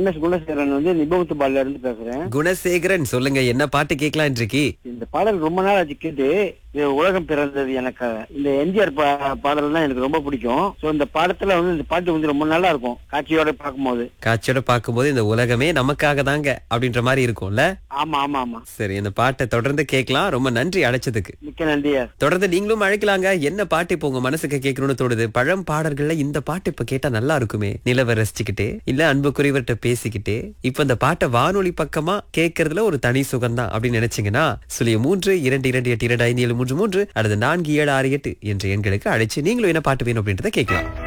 M S Gunasekaran வந்து நிபவத்து பால்ல இருந்து பேசுறேன் குணசேகரன் சொல்லுங்க என்ன பாட்டு கேட்கலாம் இன்றைக்கு இந்த பாடல் ரொம்ப நாள் ஆச்சு கேட்டு இது உலகம் பிறந்தது எனக்கு இந்த எம்ஜிஆர் பா- பாடல் தான் எனக்கு ரொம்ப பிடிக்கும் சோ இந்த பாடத்துல வந்து இந்த பாட்டு வந்து ரொம்ப நல்லா இருக்கும் காட்சியோட பார்க்கும்போது காட்சியோட பார்க்கும்போது இந்த உலகமே நமக்காக தாங்க அப்படின்ற மாதிரி இருக்கும்ல ஆமா ஆமா ஆமா சரி இந்த பாட்டை தொடர்ந்து கேட்கலாம் ரொம்ப நன்றி அழைச்சதுக்கு மிக்க நன்றியா தொடர்ந்து நீங்களும் அழைக்கலாங்க என்ன பாட்டு இப்போ உங்க மனசுக்கு கேட்கணும்னு தோணுது பழம் பாடல்கள்ல இந்த பாட்டு இப்ப கேட்டா நல்லா இருக்குமே நிலவை ரசிச்சுக்கிட்டே இல்ல அன்பு குறைவர்கிட்ட பேசிக்கிட்டே இப்ப இந்த பாட்டை வானொலி பக்கமா கேட்கறதுல ஒரு தனி சுகம்தான் அப்படின்னு நினைச்சீங்கன்னா சுழிய மூன்று இரண்டு இரண்டு எட்டு இரண்டு ஐந்து ஏழு மூன்று மூன்று அல்லது நான்கு ஏழு ஆறு எட்டு என்ற எண்களுக்கு அழைச்சு நீங்களும் என்ன பாட்டு வேணும் அப்படின்றத கேட்கலாம்